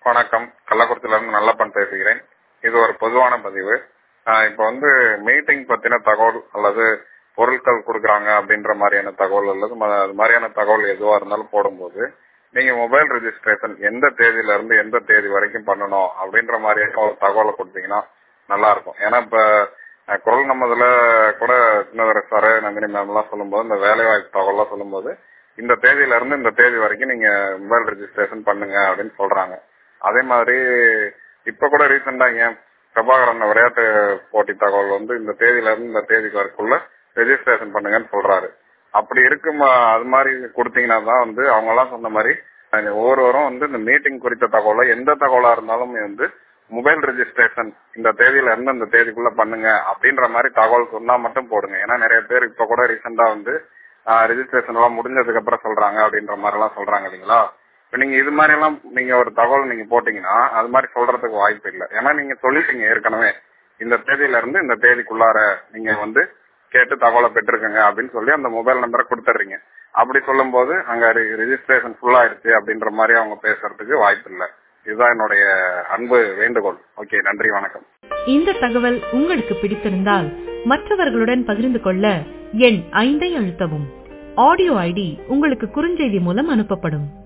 வணக்கம் கள்ளக்குறிச்சியில இருந்து நல்லப்பன் பேசுகிறேன் இது ஒரு பொதுவான பதிவு ஆஹ் இப்ப வந்து மீட்டிங் பத்தின தகவல் அல்லது பொருட்கள் கொடுக்குறாங்க அப்படின்ற மாதிரியான தகவல் அல்லது ம- அது மாதிரியான தகவல் எதுவா இருந்தாலும் போடும்போது நீங்க மொபைல் ரெஜிஸ்ட்ரேஷன் எந்த தேதியில இருந்து எந்த தேதி வரைக்கும் பண்ணணும் அப்படின்ற மாதிரியான ஒரு தகவலை கொடுத்தீங்கன்னா நல்லா இருக்கும் ஏன்னா இப்ப அஹ், குரல் நம்மதுல கூட சின்னதர சார் நந்தினி மேம் எல்லாம் சொல்லும்போது இந்த வேலை வாய்ப்பு தகவல்லாம் சொல்லும்போது இந்த தேதியில இருந்து இந்த தேதி வரைக்கும் நீங்க மொபைல் ரெஜிஸ்ட்ரேஷன் பண்ணுங்க அப்படின்னு சொல்றாங்க அதே மாதிரி இப்ப கூட ரீசெண்டா ஏன் பிரபாகரன் விளையாட்டு போட்டி தகவல் வந்து இந்த தேதியில இருந்து இந்த தேதிக்கு வரைக்குள்ள ரெஜிஸ்ட்ரேஷன் பண்ணுங்கன்னு சொல்றாரு அப்படி இருக்கும் அஹ், அது மாதிரி கொடுத்தீங்கன்னா தான் வந்து அவங்க எல்லாம் சொன்ன மாதிரி அஹ், ஒவ்வொருவரும் வந்து இந்த மீட்டிங் குறித்த தகவலை எந்த தகவலா இருந்தாலும் வந்து மொபைல் ரெஜிஸ்ட்ரேஷன் இந்த தேதியில இருந்து இந்த தேதிக்குள்ள பண்ணுங்க அப்படின்ற மாதிரி தகவல் சொன்னா மட்டும் போடுங்க ஏன்னா நிறைய பேர் இப்ப கூட ரீசெண்டா வந்து ரெஜிஸ்ட்ரேஷன் எல்லாம் முடிஞ்சதுக்கு அப்புறம் சொல்றாங்க அப்படின்ற மாதிரி எல்லாம் சொல்றாங்க இல்லைங்களா இப்ப நீங்க இது மாதிரி எல்லாம் நீங்க ஒரு தகவல் நீங்க போட்டீங்கன்னா அது மாதிரி சொல்றதுக்கு வாய்ப்பு இல்லை ஏன்னா நீங்க சொல்லிட்டீங்க ஏற்கனவே இந்த தேதியில இருந்து இந்த தேதிக்குள்ளார நீங்க வந்து கேட்டு தகவலை பெற்றிருக்கங்க அப்படின்னு சொல்லி அந்த மொபைல் நம்பரை கொடுத்துட்றீங்க அப்படி சொல்லும்போது அங்க ரெஜிஸ்ட்ரேஷன் ஃபுல் ஆயிருச்சு அப்படின்ற மாதிரி அவங்க பேசுறதுக்கு வாய்ப்பு இல்லை இதுதான் என்னுடைய அன்பு வேண்டுகோள் ஓகே நன்றி வணக்கம் இந்த தகவல் உங்களுக்கு பிடித்திருந்தால் மற்றவர்களுடன் பகிர்ந்து கொள்ள எண் ஐந்தை அழுத்தவும் ஆடியோ ஐடி உங்களுக்கு குறுஞ்செய்தி மூலம் அனுப்பப்படும்